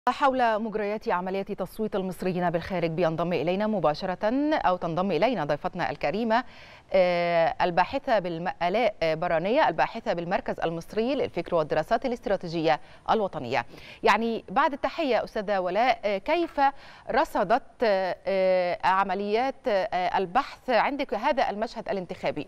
حول مجريات عملية تصويت المصريين بالخارج بينضم إلينا مباشرة أو تنضم إلينا ضيفتنا الكريمة الباحثة بالآلاء برانية الباحثة بالمركز المصري للفكر والدراسات الاستراتيجية الوطنية يعني بعد التحية أستاذة ولاء كيف رصدت عمليات البحث عندك هذا المشهد الانتخابي؟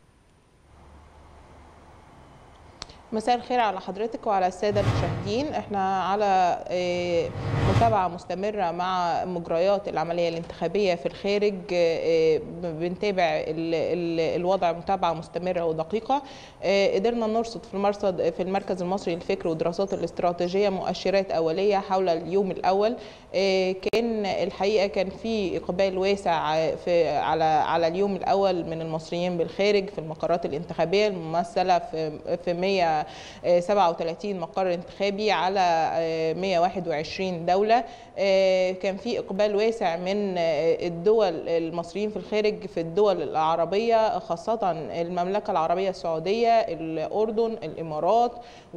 مساء الخير على حضرتك وعلى الساده المشاهدين احنا على متابعه مستمره مع مجريات العمليه الانتخابيه في الخارج بنتابع الوضع متابعه مستمره ودقيقه قدرنا نرصد في المرصد في المركز المصري للفكر والدراسات الاستراتيجيه مؤشرات اوليه حول اليوم الاول كان الحقيقه كان في اقبال واسع في على على اليوم الاول من المصريين بالخارج في المقرات الانتخابيه الممثله في في 100 37 مقر انتخابي على 121 دولة كان في إقبال واسع من الدول المصريين في الخارج في الدول العربية خاصة المملكة العربية السعودية الأردن الإمارات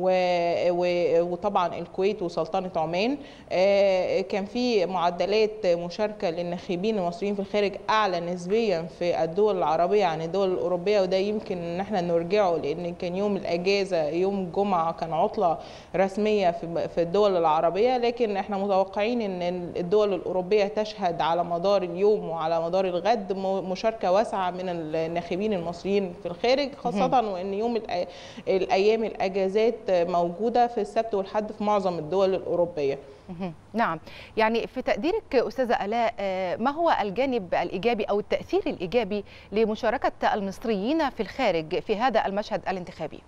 وطبعا الكويت وسلطنة عمان كان في معدلات مشاركة للناخبين المصريين في الخارج أعلى نسبيا في الدول العربية عن الدول الأوروبية وده يمكن إن احنا نرجعه لأن كان يوم الأجازة يوم الجمعة كان عطلة رسمية في الدول العربية لكن احنا متوقعين ان الدول الأوروبية تشهد على مدار اليوم وعلى مدار الغد مشاركة واسعة من الناخبين المصريين في الخارج خاصة وان يوم الأيام الأجازات موجودة في السبت والحد في معظم الدول الأوروبية نعم يعني في تقديرك أستاذة ألاء ما هو الجانب الإيجابي أو التأثير الإيجابي لمشاركة المصريين في الخارج في هذا المشهد الانتخابي؟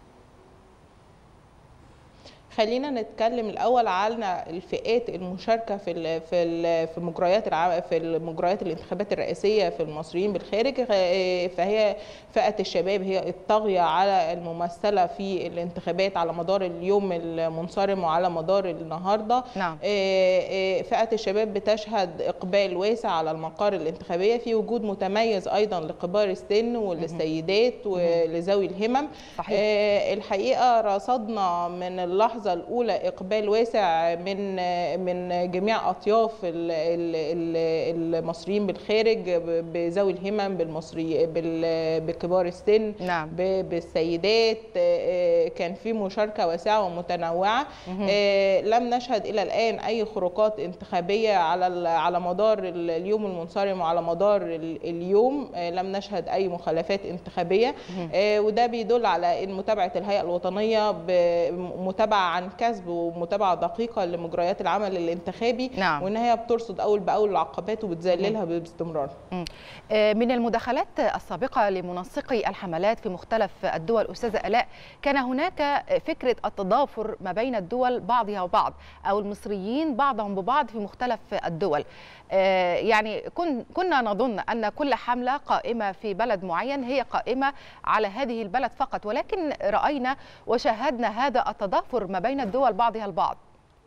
خلينا نتكلم الاول على الفئات المشاركه في ال في ال في مجريات في المجريات الانتخابات الرئاسيه في المصريين بالخارج فهي فئه الشباب هي الطاغيه على الممثله في الانتخابات على مدار اليوم المنصرم وعلى مدار النهارده نعم. فئه الشباب بتشهد اقبال واسع على المقار الانتخابيه في وجود متميز ايضا لكبار السن وللسيدات ولذوي الهمم صحيح. الحقيقه رصدنا من اللحظه اللحظه الاولى اقبال واسع من من جميع اطياف المصريين بالخارج بذوي الهمم بالمصري بكبار السن نعم. بالسيدات كان في مشاركه واسعه ومتنوعه لم نشهد الى الان اي خروقات انتخابيه على على مدار اليوم المنصرم وعلى مدار اليوم لم نشهد اي مخالفات انتخابيه وده بيدل على ان متابعه الهيئه الوطنيه بمتابعه عن كسب ومتابعه دقيقه لمجريات العمل الانتخابي نعم. وان هي بترصد اول باول العقبات وبتذللها باستمرار. من المداخلات السابقه لمنسقي الحملات في مختلف الدول استاذه الاء كان هناك فكره التضافر ما بين الدول بعضها وبعض او المصريين بعضهم ببعض في مختلف الدول. يعني كنا نظن ان كل حمله قائمه في بلد معين هي قائمه على هذه البلد فقط ولكن راينا وشاهدنا هذا التضافر ما بين الدول بعضها البعض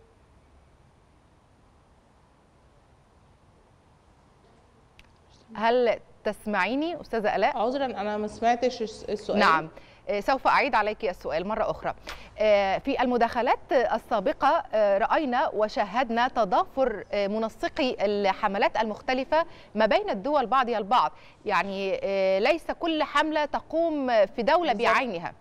هل تسمعيني استاذه الاء عذرا انا ما سمعتش السؤال نعم سوف أعيد عليك السؤال مرة أخرى في المداخلات السابقة رأينا وشاهدنا تضافر منسقي الحملات المختلفة ما بين الدول بعضها البعض يعني ليس كل حملة تقوم في دولة بالزبط. بعينها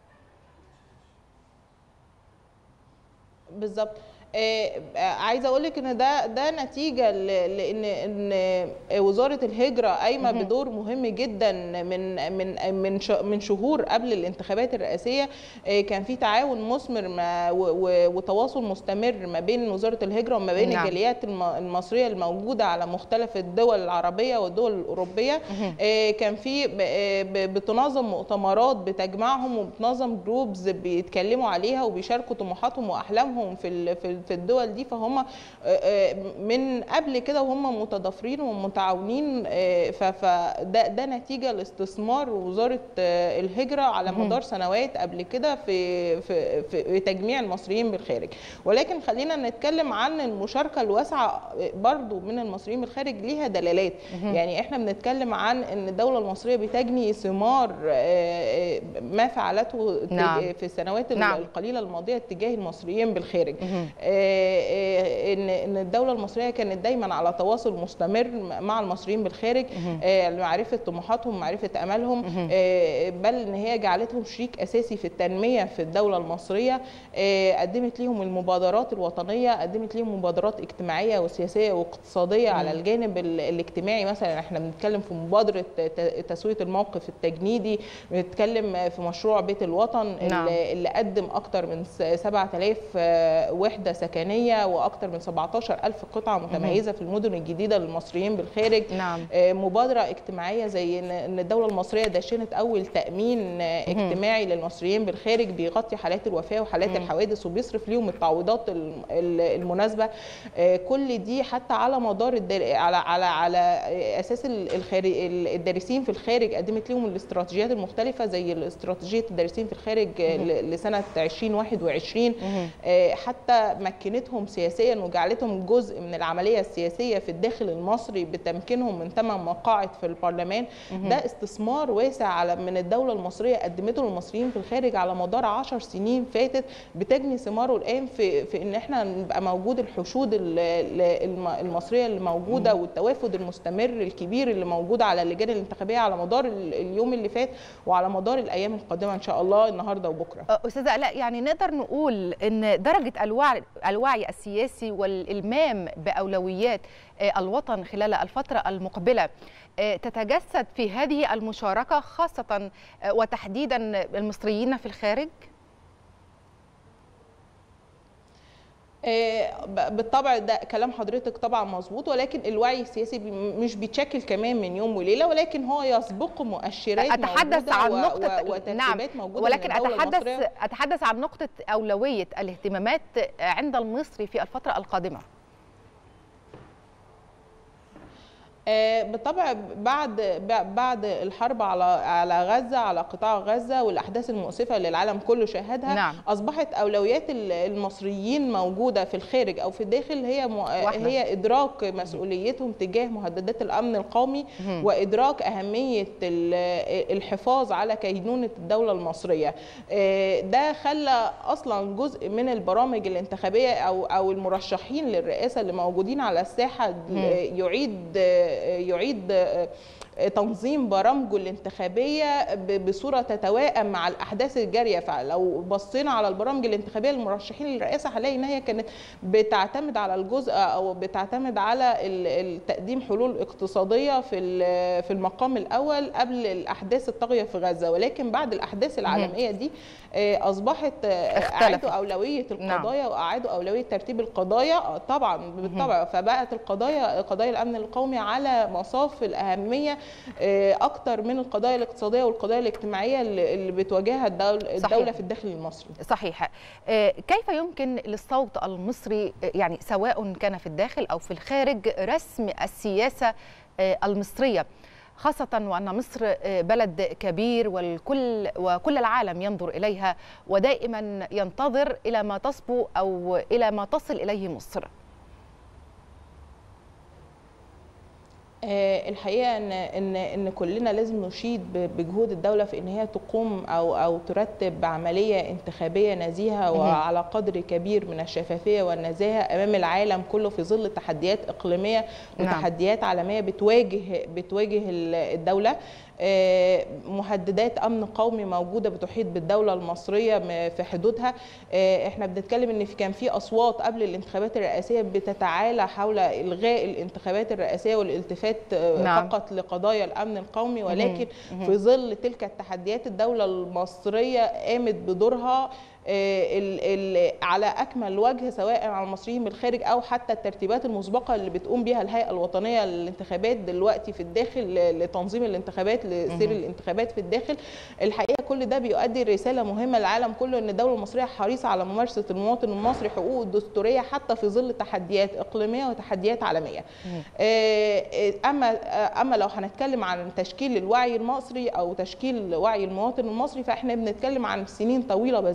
بالظبط آه عايزه اقول لك ان ده ده نتيجه لان ان وزاره الهجره قايمه بدور مهم جدا من من من من شهور قبل الانتخابات الرئاسيه آه كان في تعاون مثمر وتواصل مستمر ما بين وزاره الهجره وما بين نعم. الجاليات المصريه الموجوده على مختلف الدول العربيه والدول الاوروبيه آه كان في بتنظم مؤتمرات بتجمعهم وبتنظم جروبز بيتكلموا عليها وبيشاركوا طموحاتهم واحلامهم في في في الدول دي فهم من قبل كده وهم متضافرين ومتعاونين فده ده نتيجه لاستثمار وزاره الهجره على مدار سنوات قبل كده في, في في تجميع المصريين بالخارج ولكن خلينا نتكلم عن المشاركه الواسعه برضو من المصريين بالخارج ليها دلالات يعني احنا بنتكلم عن ان الدوله المصريه بتجني ثمار ما فعلته نعم. في السنوات نعم. القليله الماضيه تجاه المصريين بالخارج ان ان الدوله المصريه كانت دايما على تواصل مستمر مع المصريين بالخارج لمعرفه طموحاتهم معرفه امالهم بل ان هي جعلتهم شريك اساسي في التنميه في الدوله المصريه قدمت ليهم المبادرات الوطنيه قدمت ليهم مبادرات اجتماعيه وسياسيه واقتصاديه على الجانب الاجتماعي مثلا احنا بنتكلم في مبادره تسويه الموقف التجنيدي بنتكلم في مشروع بيت الوطن نعم. اللي قدم اكتر من 7000 وحده سكنيه واكتر من 17000 قطعه متميزه في المدن الجديده للمصريين بالخارج نعم. مبادره اجتماعيه زي ان الدوله المصريه دشنت اول تامين اجتماعي للمصريين بالخارج بيغطي حالات الوفاه وحالات الحوادث وبيصرف ليهم التعويضات المناسبه كل دي حتى على مدار الدر... على على على اساس الخارج الدارسين في الخارج قدمت لهم الاستراتيجيات المختلفه زي استراتيجيه الدارسين في الخارج لسنه 2021 حتى مكنتهم سياسيا وجعلتهم جزء من العمليه السياسيه في الداخل المصري بتمكينهم من ثمان مقاعد في البرلمان ده استثمار واسع على من الدوله المصريه قدمته للمصريين في الخارج على مدار 10 سنين فاتت بتجني ثماره الان في في ان احنا نبقى موجود الحشود المصريه اللي موجوده والتوافد المستمر الكبير اللي موجود على اللجان الانتخابيه على مدار اليوم اللي فات وعلى مدار الايام القادمه ان شاء الله النهارده وبكره. استاذه الاء يعني نقدر نقول ان درجه الوعي الوعي السياسي والالمام باولويات الوطن خلال الفتره المقبله تتجسد في هذه المشاركه خاصه وتحديدا المصريين في الخارج؟ بالطبع ده كلام حضرتك طبعا مظبوط ولكن الوعي السياسي مش بيتشكل كمان من يوم وليله ولكن هو يسبق مؤشرات اتحدث عن نقطه وترتيبات نعم موجوده ولكن من الدولة اتحدث المصرية. اتحدث عن نقطه اولويه الاهتمامات عند المصري في الفتره القادمه بالطبع بعد بعد الحرب على على غزه على قطاع غزه والاحداث المؤسفه اللي العالم كله شاهدها نعم. اصبحت اولويات المصريين موجوده في الخارج او في الداخل هي م... هي ادراك مسؤوليتهم تجاه مهددات الامن القومي مم. وادراك اهميه الحفاظ على كينونه الدوله المصريه ده خلى اصلا جزء من البرامج الانتخابيه او او المرشحين للرئاسه اللي موجودين على الساحه مم. يعيد يعيد تنظيم برامجه الانتخابيه بصوره تتوائم مع الاحداث الجاريه فلو بصينا على البرامج الانتخابيه للمرشحين للرئاسه هنلاقي ان هي كانت بتعتمد على الجزء او بتعتمد على تقديم حلول اقتصاديه في في المقام الاول قبل الاحداث الطاغيه في غزه ولكن بعد الاحداث العالميه دي اصبحت اعادوا اولويه القضايا نعم. واعادوا اولويه ترتيب القضايا طبعا بالطبع فبقت القضايا قضايا الامن القومي على مصاف الاهميه اكتر من القضايا الاقتصاديه والقضايا الاجتماعيه اللي بتواجهها الدوله, الدولة في الداخل المصري صحيح كيف يمكن للصوت المصري يعني سواء كان في الداخل او في الخارج رسم السياسه المصريه خاصة وأن مصر بلد كبير والكل وكل العالم ينظر إليها ودائما ينتظر إلى ما تصبو أو إلى ما تصل إليه مصر الحقيقه ان ان ان كلنا لازم نشيد بجهود الدوله في ان هي تقوم او او ترتب عمليه انتخابيه نزيهه وعلى قدر كبير من الشفافيه والنزاهه امام العالم كله في ظل تحديات اقليميه وتحديات عالميه بتواجه بتواجه الدوله مهددات امن قومي موجوده بتحيط بالدوله المصريه في حدودها احنا بنتكلم ان كان في اصوات قبل الانتخابات الرئاسيه بتتعالى حول الغاء الانتخابات الرئاسيه والالتفات نعم. فقط لقضايا الامن القومي ولكن مم. في ظل تلك التحديات الدوله المصريه قامت بدورها ال ال على اكمل وجه سواء على المصريين بالخارج او حتى الترتيبات المسبقه اللي بتقوم بها الهيئه الوطنيه للانتخابات دلوقتي في الداخل لتنظيم الانتخابات لسير الانتخابات في الداخل الحقيقه كل ده بيؤدي رساله مهمه للعالم كله ان الدوله المصريه حريصه على ممارسه المواطن المصري حقوقه الدستوريه حتى في ظل تحديات اقليميه وتحديات عالميه اما اما لو هنتكلم عن تشكيل الوعي المصري او تشكيل وعي المواطن المصري فاحنا بنتكلم عن سنين طويله بذلتها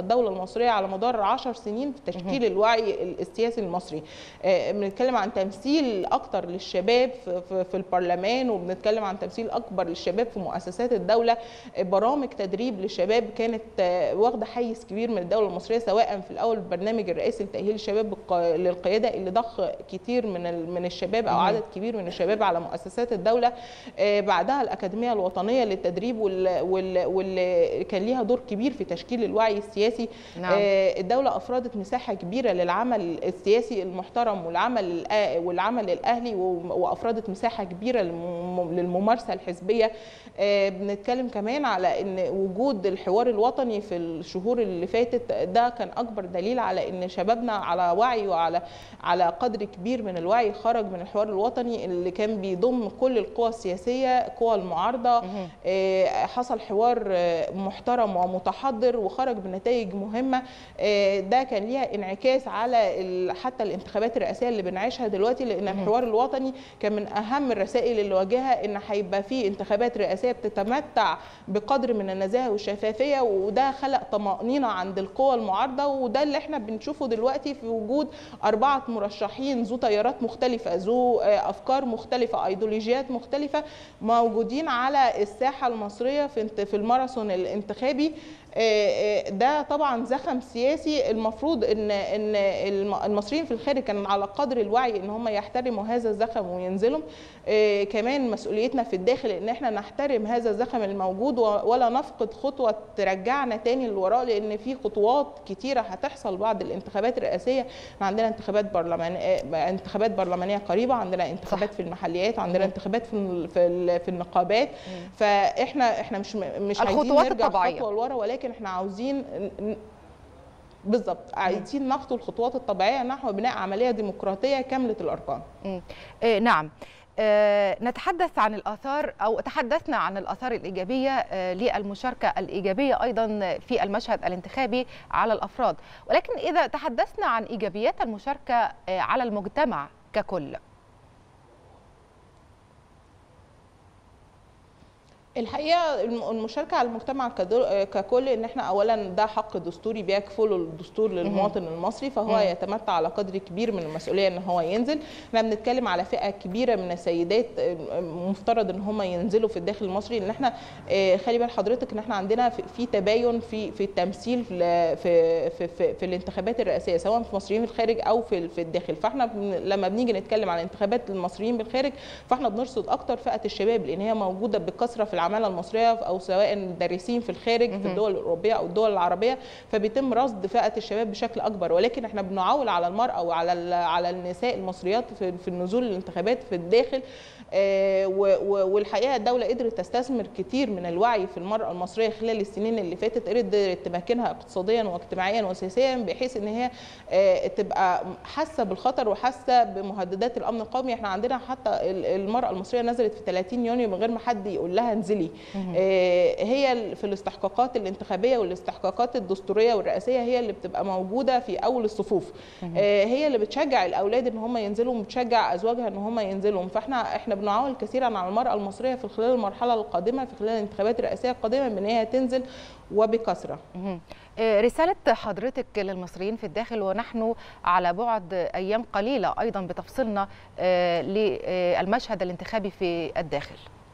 الدوله المصريه على مدار 10 سنين في تشكيل الوعي السياسي المصري بنتكلم عن تمثيل اكتر للشباب في, في البرلمان وبنتكلم عن تمثيل اكبر للشباب في مؤسسات الدوله برامج تدريب للشباب كانت واخده حيز كبير من الدوله المصريه سواء في الاول البرنامج الرئاسي لتاهيل الشباب للقياده اللي ضخ كتير من من الشباب او عدد كبير من الشباب على مؤسسات الدوله بعدها الاكاديميه الوطنيه للتدريب واللي كان ليها دور كبير في تشكيل الوعي السياسي نعم. الدوله افرضت مساحه كبيره للعمل السياسي المحترم والعمل والعمل الاهلي وافرضت مساحه كبيره للممارسه الحزبيه بنتكلم كمان على ان وجود الحوار الوطني في الشهور اللي فاتت ده كان اكبر دليل على ان شبابنا على وعي وعلى على قدر كبير من الوعي خرج من الحوار الوطني اللي كان بيضم كل القوى السياسيه قوى المعارضه حصل حوار محترم ومتحضر وخرج بنتائج مهمه ده كان ليها انعكاس على حتى الانتخابات الرئاسيه اللي بنعيشها دلوقتي لان الحوار الوطني كان من اهم الرسائل اللي واجهها ان هيبقى في انتخابات رئاسيه بتتمتع بقدر من النزاهه والشفافيه وده خلق طمانينه عند القوى المعارضه وده اللي احنا بنشوفه دلوقتي في وجود اربعه مرشحين ذو تيارات مختلفه ذو افكار مختلفه ايديولوجيات مختلفه موجودين على الساحه المصريه في في الماراثون الانتخابي ده طبعا زخم سياسي المفروض ان ان المصريين في الخارج كانوا على قدر الوعي ان هم يحترموا هذا الزخم وينزلوا كمان مسؤوليتنا في الداخل ان احنا نحترم هذا الزخم الموجود ولا نفقد خطوه ترجعنا تاني للوراء لان في خطوات كتيره هتحصل بعد الانتخابات الرئاسيه عندنا انتخابات برلمانيه انتخابات برلمانيه قريبه عندنا انتخابات صح. في المحليات عندنا انتخابات في في, في النقابات فاحنا احنا مش مش عايزين نرجع خطوه لورا ولكن ولكن احنا عاوزين بالظبط عايزين نخطو الخطوات الطبيعيه نحو بناء عمليه ديمقراطيه كامله الاركان. آه نعم. آه نتحدث عن الاثار او تحدثنا عن الاثار الايجابيه آه للمشاركه الايجابيه ايضا في المشهد الانتخابي على الافراد، ولكن اذا تحدثنا عن ايجابيات المشاركه آه على المجتمع ككل الحقيقه المشاركه على المجتمع ككل ان احنا اولا ده حق دستوري بيكفله الدستور للمواطن المصري فهو يتمتع على قدر كبير من المسؤوليه ان هو ينزل احنا بنتكلم على فئه كبيره من السيدات مفترض ان هم ينزلوا في الداخل المصري ان احنا خلي بال حضرتك ان احنا عندنا في تباين في في التمثيل في في في, في الانتخابات الرئاسيه سواء في مصريين في الخارج او في في الداخل فاحنا لما بنيجي نتكلم عن انتخابات المصريين بالخارج فاحنا بنرصد اكتر فئه الشباب لان هي موجوده بكثره في العماله المصريه او سواء دارسين في الخارج في الدول الاوروبيه او الدول العربيه فبيتم رصد فئه الشباب بشكل اكبر ولكن احنا بنعول على المراه وعلى على النساء المصريات في, في النزول الانتخابات في الداخل آه والحقيقه الدوله قدرت تستثمر كتير من الوعي في المراه المصريه خلال السنين اللي فاتت قدرت تمكنها اقتصاديا واجتماعيا وسياسيا بحيث ان هي آه تبقى حاسه بالخطر وحاسه بمهددات الامن القومي احنا عندنا حتى المراه المصريه نزلت في 30 يونيو من غير ما حد يقول لها انزلي آه هي في الاستحقاقات الانتخابيه والاستحقاقات الدستوريه والرئاسيه هي اللي بتبقى موجوده في اول الصفوف هي اللي بتشجع الاولاد ان هم ينزلوا وبتشجع ازواجها ان هم ينزلوا فاحنا احنا بنعول كثيرا على المراه المصريه في خلال المرحله القادمه في خلال الانتخابات الرئاسيه القادمه بان هي تنزل وبكثره. رساله حضرتك للمصريين في الداخل ونحن على بعد ايام قليله ايضا بتفصيلنا للمشهد الانتخابي في الداخل.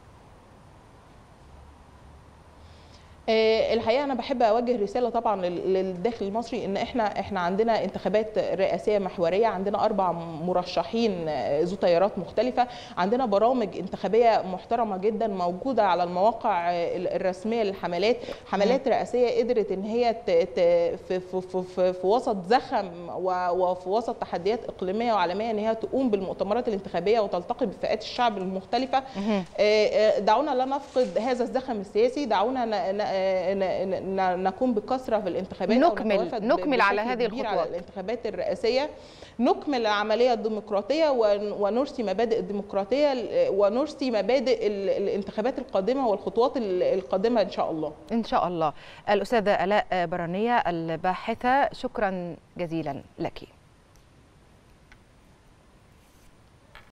الحقيقه انا بحب اوجه رساله طبعا للداخل المصري ان احنا احنا عندنا انتخابات رئاسيه محوريه عندنا اربع مرشحين ذو تيارات مختلفه عندنا برامج انتخابيه محترمه جدا موجوده على المواقع الرسميه للحملات حملات رئاسيه قدرت ان هي في, في, في, في وسط زخم وفي وسط تحديات اقليميه وعالميه ان هي تقوم بالمؤتمرات الانتخابيه وتلتقي بفئات الشعب المختلفه دعونا لا نفقد هذا الزخم السياسي دعونا نكون بكثره في الانتخابات نكمل نكمل على هذه الخطوات على الانتخابات الرئاسيه نكمل العمليه الديمقراطيه ونرسي مبادئ الديمقراطيه ونرسي مبادئ الانتخابات القادمه والخطوات القادمه ان شاء الله ان شاء الله الاستاذه الاء برانيه الباحثه شكرا جزيلا لك